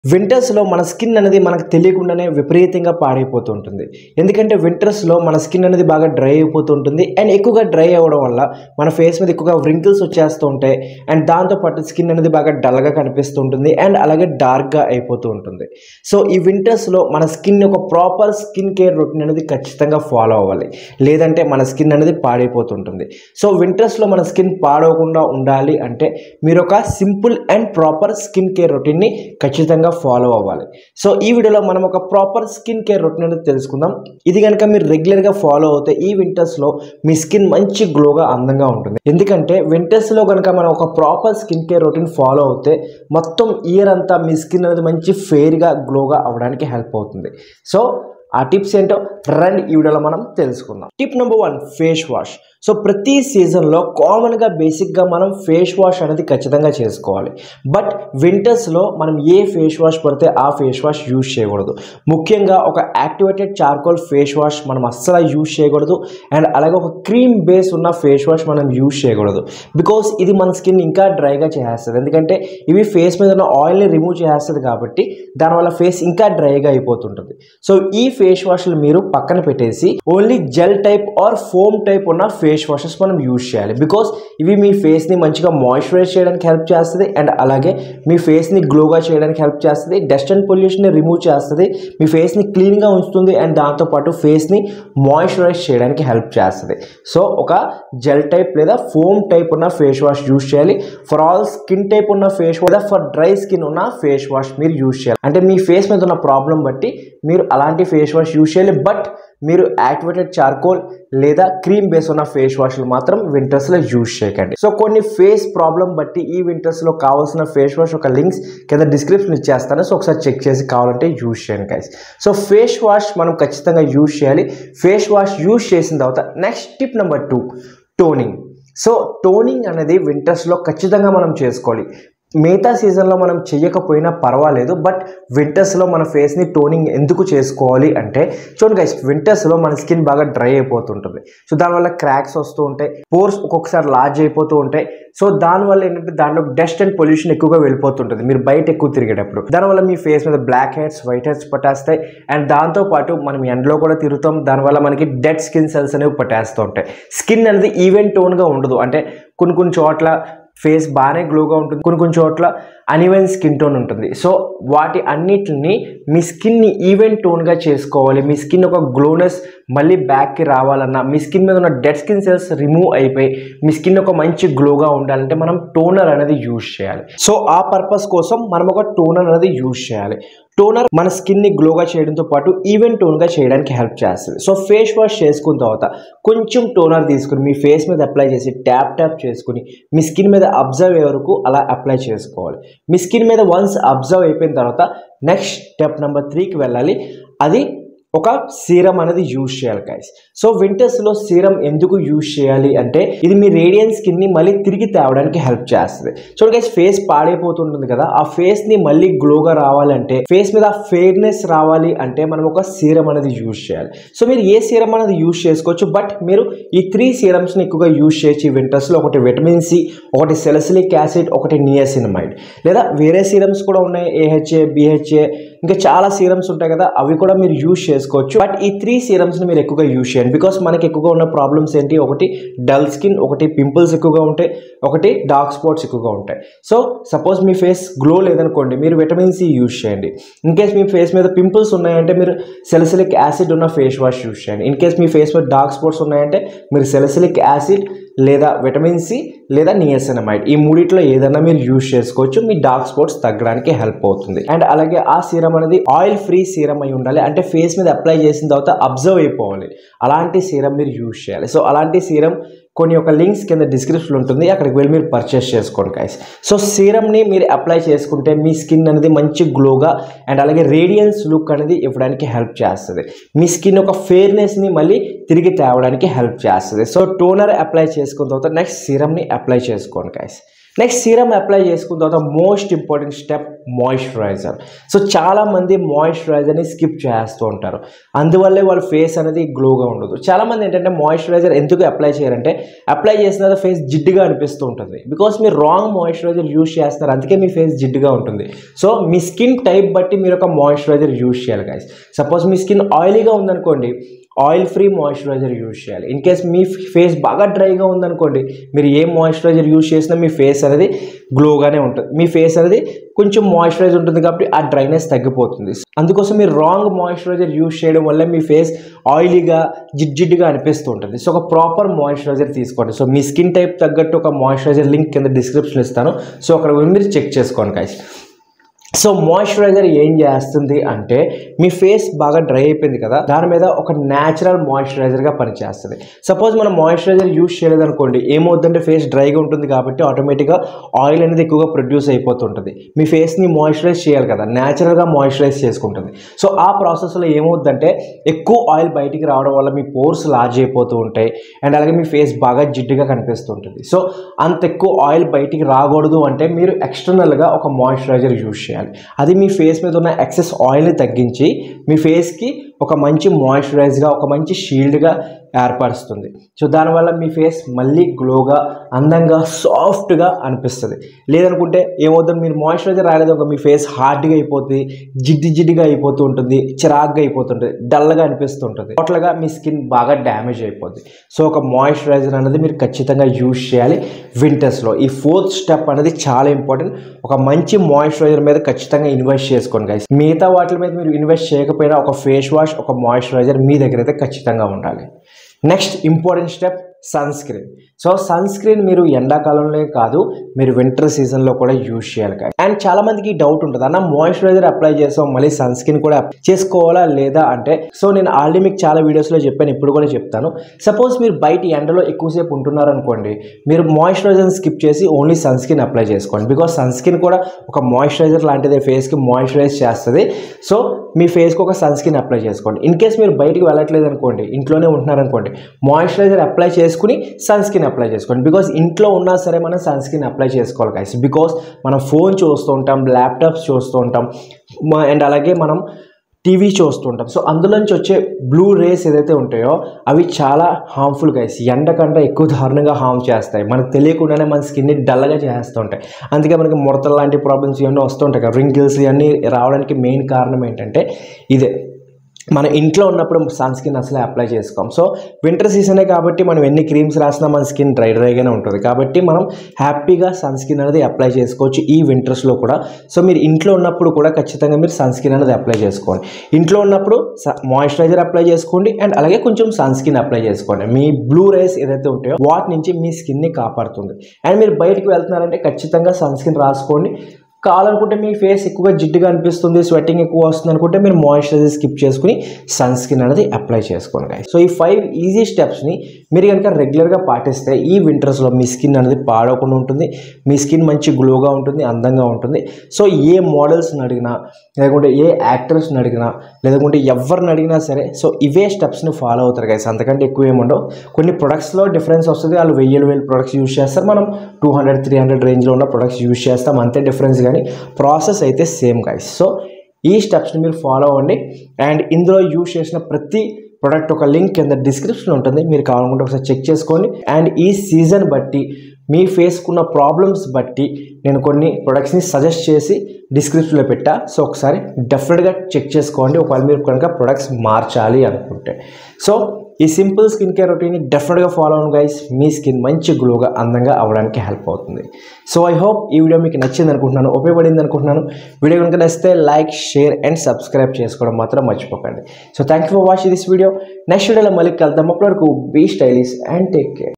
వింటర్స్లో మన స్కిన్ అనేది మనకు తెలియకుండానే విపరీతంగా పాడైపోతుంటుంది ఎందుకంటే వింటర్స్లో మన స్కిన్ అనేది బాగా డ్రై అయిపోతుంటుంది అండ్ ఎక్కువగా డ్రై అవ్వడం వల్ల మన ఫేస్ మీద ఎక్కువగా వ్రింకిల్స్ వచ్చేస్తూ ఉంటాయి అండ్ దాంతోపాటు స్కిన్ అనేది బాగా డల్గా కనిపిస్తూ ఉంటుంది అండ్ అలాగే డార్క్గా అయిపోతూ ఉంటుంది సో ఈ వింటర్స్లో మన స్కిన్ ఒక ప్రాపర్ స్కిన్ కేర్ రొటీన్ అనేది ఖచ్చితంగా ఫాలో అవ్వాలి లేదంటే మన స్కిన్ అనేది పాడైపోతుంటుంది సో వింటర్స్లో మన స్కిన్ పాడవకుండా ఉండాలి అంటే మీరు ఒక simple and proper skin care రొటీన్ని ఖచ్చితంగా ఫాలో అవ్వాలి సో ఈ వీడియోలో మనం ఒక ప్రాపర్ స్కిన్ కేర్ రొటీన్ అనేది తెలుసుకుందాం ఇది కనుక మీరు రెగ్యులర్గా ఫాలో అవుతే ఈ వింటర్స్లో మీ స్కిన్ మంచి గ్లోగా అందంగా ఉంటుంది ఎందుకంటే వింటర్స్లో కనుక మనం ఒక proper skin care routine follow అవుతే మొత్తం ఇయర్ అంతా మీ స్కిన్ అనేది మంచి ఫెయిర్గా గ్లోగా అవ్వడానికి హెల్ప్ అవుతుంది సో ఆ టిప్స్ ఏంటో రండి ఈ వీడియోలో మనం తెలుసుకుందాం tip number one face wash so ప్రతి సీజన్లో కామన్గా బేసిక్గా మనం ఫేస్ వాష్ అనేది ఖచ్చితంగా చేసుకోవాలి బట్ వింటర్స్లో మనం ఏ ఫేస్ వాష్ పడితే ఆ ఫేస్ వాష్ యూజ్ చేయకూడదు ముఖ్యంగా ఒక యాక్టివేటెడ్ చార్కోల్ ఫేస్ వాష్ మనం అస్సలు యూజ్ చేయకూడదు అండ్ అలాగే ఒక క్రీమ్ బేస్ ఉన్న ఫేస్ వాష్ మనం యూజ్ చేయకూడదు బికాస్ ఇది మన స్కిన్ ఇంకా డ్రైగా చేస్తుంది ఎందుకంటే ఇవి ఫేస్ మీద ఉన్న ఆయిల్ని రిమూవ్ చేస్తుంది కాబట్టి దానివల్ల ఫేస్ ఇంకా డ్రైగా అయిపోతుంటుంది సో ఈ ఫేస్ వాష్లు మీరు పక్కన పెట్టేసి only gel type or foam type ఉన్న ఫేస్ వాషెస్ మనం యూజ్ చేయాలి బికాస్ ఇవి మీ ఫేస్ని మంచిగా మాయిశ్చరైజ్ చేయడానికి హెల్ప్ చేస్తుంది అండ్ అలాగే మీ ఫేస్ని గ్లోగా చేయడానికి హెల్ప్ చేస్తుంది డస్ట్ అండ్ పొల్యూషన్ని రిమూవ్ చేస్తుంది మీ ఫేస్ని క్లీన్గా ఉంచుతుంది అండ్ దాంతోపాటు ఫేస్ని మాయిశ్చరైజ్ చేయడానికి హెల్ప్ చేస్తుంది సో ఒక జెల్ టైప్ లేదా ఫోమ్ టైప్ ఉన్న ఫేస్ వాష్ యూజ్ చేయాలి ఫర్ ఆల్ స్కిన్ టైప్ ఉన్న ఫేస్ వాష్ లేదా ఫర్ డ్రై స్కిన్ ఉన్న ఫేస్ వాష్ మీరు యూజ్ చేయాలి అంటే మీ ఫేస్ మీద ఉన్న ప్రాబ్లం బట్టి మీరు అలాంటి ఫేస్ వాష్ యూజ్ చేయాలి బట్ మీరు యాక్టివేటెడ్ చార్కోల్ లేదా క్రీమ్ బేస్ ఉన్న ఫేస్ వాష్లు మాత్రం వింటర్స్లో యూజ్ చేయకండి సో కొన్ని ఫేస్ ప్రాబ్లం బట్టి ఈ వింటర్స్లో కావాల్సిన ఫేస్ వాష్ ఒక లింక్స్ కింద డిస్క్రిప్షన్ ఇచ్చేస్తాను సో ఒకసారి చెక్ చేసి కావాలంటే యూజ్ చేయండి గైస్ సో ఫేస్ వాష్ మనం ఖచ్చితంగా యూజ్ చేయాలి ఫేస్ వాష్ యూజ్ చేసిన తర్వాత next tip number two toning so toning అనేది వింటర్స్లో ఖచ్చితంగా మనం చేసుకోవాలి మిగతా సీజన్లో మనం చేయకపోయినా పర్వాలేదు బట్ వింటర్స్లో మన ఫేస్ని టోనింగ్ ఎందుకు చేసుకోవాలి అంటే చూడండి గైస్ వింటర్స్లో మన స్కిన్ బాగా డ్రై అయిపోతుంటుంది సో దానివల్ల క్రాక్స్ వస్తూ ఉంటాయి పోర్స్ ఒక్కొక్కసారి లార్జ్ అయిపోతూ ఉంటాయి సో దానివల్ల ఏంటంటే దాంట్లో డస్ట్ అండ్ పొల్యూషన్ ఎక్కువగా వెళ్ళిపోతుంటుంది మీరు బయట ఎక్కువ తిరిగేటప్పుడు దానివల్ల మీ ఫేస్ మీద బ్లాక్ హెడ్స్ వైట్ హెడ్స్ పట్టేస్తాయి అండ్ దాంతోపాటు మనం ఎండలో కూడా తిరుగుతాం దానివల్ల మనకి డెడ్ స్కిన్ సెల్స్ అనేవి పట్టేస్తూ ఉంటాయి స్కిన్ అనేది ఈవెన్ టోన్గా ఉండదు అంటే కొన్ని కొన్ని చోట్ల ఫేస్ బాగానే గ్లోగా ఉంటుంది కొన్ని కొన్ని చోట్ల అనివెన్ స్కిన్ టోన్ ఉంటుంది సో వాటి అన్నిటిని మీ స్కిన్ని ఈవెన్ టోన్గా చేసుకోవాలి మీ స్కిన్ ఒక గ్లోనెస్ మళ్ళీ బ్యాక్కి రావాలన్నా మీ స్కిన్ మీద ఉన్న డెడ్ స్కిన్ సెల్స్ రిమూవ్ అయిపోయి మీ స్కిన్ ఒక మంచి గ్లోగా ఉండాలంటే మనం టోనర్ అనేది యూజ్ చేయాలి సో ఆ పర్పస్ కోసం మనం ఒక టోనర్ అనేది యూజ్ చేయాలి టోనర్ మన స్కిన్ని గ్లోగా చేయడంతో పాటు ఈవెన్ టోన్గా చేయడానికి హెల్ప్ చేస్తుంది సో ఫేస్ వాష్ చేసుకున్న తర్వాత కొంచెం టోనర్ తీసుకుని మీ ఫేస్ మీద అప్లై చేసి ట్యాప్ ట్యాప్ చేసుకుని మీ స్కిన్ మీద అబ్జర్వ్ అయ్యే వరకు అలా అప్లై చేసుకోవాలి మీ స్కిన్ మీద వన్స్ అబ్జర్వ్ అయిపోయిన తర్వాత నెక్స్ట్ స్టెప్ నెంబర్ త్రీకి వెళ్ళాలి అది ఒక సీరం అనేది యూజ్ చేయాలి గైస్ సో వింటర్స్లో సీరం ఎందుకు యూజ్ చేయాలి అంటే ఇది మీ రేడియన్ స్కిన్ని మళ్ళీ తిరిగి తేవడానికి హెల్ప్ చేస్తుంది చూడండి గైస్ ఫేస్ పాడైపోతుంటుంది కదా ఆ ఫేస్ని మళ్ళీ గ్లోగా రావాలంటే ఫేస్ మీద ఫెయిర్నెస్ రావాలి అంటే మనం ఒక సీరం అనేది యూజ్ చేయాలి సో మీరు ఏ సీరం అనేది యూజ్ చేసుకోవచ్చు బట్ మీరు ఈ త్రీ సీరమ్స్ని ఎక్కువగా యూజ్ చేయొచ్చు ఈ వింటర్స్లో ఒకటి విటమిన్ సి ఒకటి సెలసిలిక్ యాసిడ్ ఒకటి నియాసినమైడ్ లేదా వేరే సీరమ్స్ కూడా ఉన్నాయి ఏహెచ్ఏ బిహెచ్ఏ ఇంకా చాలా సీరమ్స్ ఉంటాయి కదా అవి కూడా మీరు యూజ్ చేసుకోవచ్చు బట్ ఈ త్రీ సీరమ్స్ని మీరు ఎక్కువగా యూజ్ చేయండి బికాస్ మనకి ఎక్కువగా ఉన్న ప్రాబ్లమ్స్ ఏంటి ఒకటి డల్ స్కిన్ ఒకటి పింపుల్స్ ఎక్కువగా ఉంటాయి ఒకటి డార్క్ స్పాట్స్ ఎక్కువగా ఉంటాయి సో సపోజ్ మీ ఫేస్ గ్లో లేదనుకోండి మీరు విటమిన్ సి యూజ్ చేయండి ఇన్ కేస్ మీ ఫేస్ మీద పింపుల్స్ ఉన్నాయంటే మీరు సెలసిలిక్ యాసిడ్ ఉన్న ఫేస్ వాష్ యూజ్ చేయండి ఇన్ కేస్ మీ ఫేస్ మీద డార్క్ స్పాట్స్ ఉన్నాయంటే మీరు సెలసిలిక్ యాసిడ్ లేదా విటమిన్ సి లేదా నియసనమైడ్ ఈ మూడిట్లో ఏదైనా మీరు యూజ్ చేసుకోవచ్చు మీ డార్క్ స్పాట్స్ తగ్గడానికి హెల్ప్ అవుతుంది అండ్ అలాగే ఆ సీరం అనేది ఆయిల్ ఫ్రీ సీరం అయి ఉండాలి అంటే ఫేస్ మీద అప్లై చేసిన తర్వాత అబ్జర్వ్ అయిపోవాలి అలాంటి సీరం మీరు యూజ్ చేయాలి సో అలాంటి సీరం కొన్ని ఒక లింక్స్ కింద డిస్క్రిప్షన్ ఉంటుంది అక్కడికి వెళ్ళి మీరు పర్చేస్ చేసుకోండి గైస్ సో సీరమ్ని మీరు అప్లై చేసుకుంటే మీ స్కిన్ అనేది మంచి గ్లోగా అండ్ అలాగే రేడియన్స్ లుక్ అనేది ఇవ్వడానికి హెల్ప్ చేస్తుంది మీ స్కిన్ ఒక ఫెయిర్నెస్ని మళ్ళీ తిరిగి తేవడానికి హెల్ప్ చేస్తుంది సో టోనర్ అప్లై చేసుకున్న తర్వాత నెక్స్ట్ సీరమ్ని అప్లై చేసుకోండి గైస్ నెక్స్ట్ సీరం అప్లై చేసుకున్న తర్వాత most important step moisturizer so చాలామంది మాయిశ్చరైజర్ని స్కిప్ చేస్తూ ఉంటారు అందువల్లే వాళ్ళ ఫేస్ అనేది గ్లోగా ఉండదు చాలామంది ఏంటంటే మాయిశ్చరైజర్ ఎందుకు అప్లై చేయాలంటే అప్లై చేసిన తర్వాత ఫేస్ జిడ్డుగా అనిపిస్తూ ఉంటుంది బికాస్ మీరు రాంగ్ మాయిశ్చరైజర్ యూజ్ చేస్తారు అందుకే మీ ఫేస్ జిడ్డుగా ఉంటుంది సో మీ స్కిన్ టైప్ బట్టి మీరు ఒక మాయిశ్చరైజర్ యూజ్ చేయాలి గైస్ సపోజ్ మీ స్కిన్ ఆయిలీగా ఉందనుకోండి ఆయిల్ ఫ్రీ మాయిశ్చరైజర్ యూజ్ చేయాలి ఇన్ కేస్ మీ ఫేస్ బాగా డ్రైగా ఉందనుకోండి మీరు ఏ మాయిశ్చరైజర్ యూజ్ చేసినా మీ ఫేస్ అనేది గ్లోగానే ఉంటుంది మీ ఫేస్ అనేది కొంచెం మాయిశ్చరైజ్ ఉంటుంది కాబట్టి ఆ డ్రైనెస్ తగ్గిపోతుంది అందుకోసం మీరు రాంగ్ మాయిశ్చరైజర్ యూజ్ చేయడం వల్ల మీ ఫేస్ ఆయిలీగా జిడ్జిడ్గా అనిపిస్తూ ఉంటుంది సో ఒక ప్రాపర్ మాయిశ్చరైజర్ తీసుకోండి సో మీ స్కిన్ టైప్ తగ్గట్టు ఒక మాయిశ్చరైజర్ లింక్ కింద డిస్క్రిప్షన్ ఇస్తాను సో అక్కడ వెళ్ళి మీరు చెక్ చేసుకోండి గైస్ సో మాయిశ్చరైజర్ ఏం చేస్తుంది అంటే మీ ఫేస్ బాగా డ్రై అయిపోయింది కదా దాని మీద ఒక న్యాచురల్ మాయిశ్చరైజర్గా పనిచేస్తుంది సపోజ్ మనం మాయిశ్చరైజర్ యూజ్ చేయలేదనుకోండి ఏమవుతుందంటే ఫేస్ డ్రైగా ఉంటుంది కాబట్టి ఆటోమేటిక్గా ఆయిల్ అనేది ఎక్కువగా ప్రొడ్యూస్ అయిపోతుంటుంది మీ ఫేస్ని మాయిశ్చరైజ్ చేయాలి కదా న్యాచురల్గా మాయిశ్చరైజ్ చేసుకుంటుంది సో ఆ ప్రాసెస్లో ఏమవుతుందంటే ఎక్కువ ఆయిల్ బయటికి రావడం వల్ల మీ పోర్స్ లార్జ్ అయిపోతూ ఉంటాయి అండ్ అలాగే మీ ఫేస్ బాగా జిడ్డుగా కనిపిస్తుంటుంది సో అంత ఎక్కువ ఆయిల్ బయటికి రాకూడదు అంటే మీరు ఎక్స్టర్నల్గా ఒక మాయిశ్చరైజర్ యూజ్ చేయాలి అది మీ ఫేస్ మీద ఉన్న ఎక్సెస్ ఆయిల్ని తగ్గించి మీ ఫేస్కి ఒక మంచి మాయిశ్చరైజ్గా ఒక మంచి షీల్డ్గా ఏర్పరుస్తుంది సో దానివల్ల మీ ఫేస్ మళ్ళీ గ్లోగా అందంగా సాఫ్ట్గా అనిపిస్తుంది లేదనుకుంటే ఏమవుతుంది మీరు మాయిశ్చరైజర్ రాలేదు ఒక మీ ఫేస్ హార్డ్గా అయిపోతుంది జిడ్డి జిడ్డిగా అయిపోతూ ఉంటుంది చిరాగ్గా అయిపోతుంటుంది డల్గా అనిపిస్తుంటుంది టోటల్గా మీ స్కిన్ బాగా డ్యామేజ్ అయిపోతుంది సో ఒక మాయిశ్చరైజర్ అనేది మీరు ఖచ్చితంగా యూజ్ చేయాలి వింటర్స్లో ఈ ఫోర్త్ స్టెప్ అనేది చాలా ఇంపార్టెంట్ ఒక మంచి మాయిశ్చరైజర్ మీద ఖచ్చితంగా ఇన్వెస్ట్ చేసుకోండి గైస్ మిగతా వాటి మీద మీరు ఇన్వెస్ట్ చేయకపోయినా ఒక ఫేస్ వాష్ ఒక మాయిశ్చరైజర్ మీ దగ్గర అయితే ఖచ్చితంగా ఉండాలి next important step sunscreen so sunscreen మీరు ఎండాకాలంలో కాదు మీరు వింటర్ సీజన్లో కూడా యూజ్ చేయాలి guys. అండ్ చాలా మందికి డౌట్ ఉంటుంది అన్న మాయిశ్చరైజర్ అప్లై చేసాం మళ్ళీ సన్ స్క్రీన్ కూడా చేసుకోవాలా లేదా అంటే సో నేను ఆల్రెడీ మీకు చాలా వీడియోస్లో చెప్పాను ఇప్పుడు కూడా చెప్తాను సపోజ్ మీరు బయట ఎండలో ఎక్కువసేపు ఉంటున్నారు అనుకోండి మీరు మాయిశ్చరైజర్ స్కిప్ చేసి ఓన్లీ సన్ స్క్రీన్ అప్లై చేసుకోండి బికాస్ సన్ స్క్రీన్ కూడా ఒక మాయిశ్చరైజర్ లాంటిదే ఫేస్కి మాయిశ్చరైజ్ చేస్తుంది సో మీ ఫేస్కి ఒక సన్ స్క్రీన్ అప్లై చేసుకోండి ఇన్ కేస్ మీరు బయటికి వెళ్ళట్లేదు అనుకోండి ఇంట్లోనే ఉంటున్నారు అనుకోండి మాయిశ్చరైజర్ అప్లై చేసుకుని సన్ స్క్రీన్ అప్లై చేసుకోండి బికాస్ ఇంట్లో ఉన్నా సరే మనం సన్ స్క్రీన్ అప్లై చేసుకోవాలి గైస్ బికాస్ మనం ఫోన్ చూస్తూ ఉంటాం ల్యాప్టాప్స్ చూస్తూ ఉంటాం అండ్ అలాగే మనం టీవీ చూస్తూ ఉంటాం సో అందులోంచి వచ్చే బ్లూ రేస్ ఏదైతే ఉంటాయో అవి చాలా హార్మ్ఫుల్ గైస్ ఎండ కంటే ఎక్కువ దారుణంగా హార్మ్ చేస్తాయి మనకు తెలియకుండానే మన స్కిన్ని డల్గా చేస్తూ ఉంటాయి అందుకే మనకి ముడతలు లాంటి ప్రాబ్లమ్స్ ఇవన్నీ వస్తూ ఉంటాయి కదా రింకిల్స్ ఇవన్నీ రావడానికి మెయిన్ కారణం ఏంటంటే ఇదే మన ఇంట్లో ఉన్నప్పుడు సన్ స్కిన్ అసలే అప్లై చేసుకోం సో వింటర్ సీజనే కాబట్టి మనం ఎన్ని క్రీమ్స్ రాసినా మన స్కిన్ డ్రై డ్రైగానే ఉంటుంది కాబట్టి మనం హ్యాపీగా సన్ స్కిన్ అనేది అప్లై చేసుకోవచ్చు ఈ వింటర్స్లో కూడా సో మీరు ఇంట్లో ఉన్నప్పుడు కూడా ఖచ్చితంగా మీరు సన్ స్కిన్ అనేది అప్లై చేసుకోండి ఇంట్లో ఉన్నప్పుడు మాయిశ్చరైజర్ అప్లై చేసుకోండి అండ్ అలాగే కొంచెం సన్ స్కిన్ అప్లై చేసుకోండి మీ బ్లూ రైస్ ఏదైతే ఉంటాయో వాటి నుంచి మీ స్కిన్ని కాపాడుతుంది అండ్ మీరు బయటికి వెళ్తున్నారంటే ఖచ్చితంగా సన్ స్కిన్ రాసుకోండి కావాలనుకుంటే మీ ఫేస్ ఎక్కువగా జిడ్డుగా అనిపిస్తుంది స్వెట్టింగ్ ఎక్కువ వస్తుంది అనుకుంటే మీరు మాయిశ్చరైజర్ స్కిప్ చేసుకుని సన్ స్క్రీన్ అనేది అప్లై చేసుకోండి guys. సో ఈ ఫైవ్ ఈజీ స్టెప్స్ని మీరు కనుక రెగ్యులర్గా పాటిస్తే ఈ వింటర్స్లో మీ స్కిన్ అనేది పాడవకుండా ఉంటుంది మీ స్కిన్ మంచి గ్లోగా ఉంటుంది అందంగా ఉంటుంది సో ఏ మోడల్స్ని అడిగినా లేకుంటే ఏ యాక్టర్స్ని అడిగినా లేకుంటే ఎవరిని అడిగినా సరే సో ఇవే స్టెప్స్ని ఫాలో అవుతారు గైస్ అంతకంటే ఎక్కువ ఏముండవు కొన్ని ప్రొడక్ట్స్లో డిఫరెన్స్ వస్తుంది వాళ్ళు వెయ్యి వేలు ప్రొడక్ట్స్ యూజ్ చేస్తారు మనం టూ హండ్రెడ్ త్రీ హండ్రెడ్ రేంజ్లో ఉన్న ప్రొడక్ట్స్ యూజ్ చేస్తాం అంతే డిఫరెన్స్ కానీ ప్రాసెస్ అయితే సేమ్ గైస్ సో ఈ స్టెప్స్ని మీరు ఫాలో అవ్వండి అండ్ ఇందులో యూజ్ చేసిన ప్రతి ప్రొడక్ట్ ఒక లింక్ కింద డిస్క్రిప్షన్ ఉంటుంది మీరు కావాలనుకుంటే ఒకసారి చెక్ చేసుకోండి అండ్ ఈ సీజన్ బట్టి మీ ఫేస్కున్న ప్రాబ్లమ్స్ బట్టి నేను కొన్ని ప్రొడక్ట్స్ని సజెస్ట్ చేసి డిస్క్రిప్షన్లో పెట్టా సో ఒకసారి డెఫినెట్గా చెక్ చేసుకోండి ఒకవేళ మీరు కనుక ప్రొడక్ట్స్ మార్చాలి అనుకుంటే సో ఈ సింపుల్ స్కిన్ కేర్ రొటీన్ని డెఫినెట్గా ఫాలో అవ్వండి గైస్ మీ స్కిన్ మంచి గ్లోగా అందంగా అవ్వడానికి హెల్ప్ అవుతుంది సో ఐ హోప్ ఈ వీడియో మీకు నచ్చింది అనుకుంటున్నాను ఉపయోగపడింది అనుకుంటున్నాను వీడియో కనుక నచ్చితే లైక్ షేర్ అండ్ సబ్స్క్రైబ్ చేసుకోవడం మాత్రం మర్చిపోకండి so thank you for watching this video next వీడియోలో మళ్ళీ కలుద్దాం అప్పటి వరకు be stylish and take care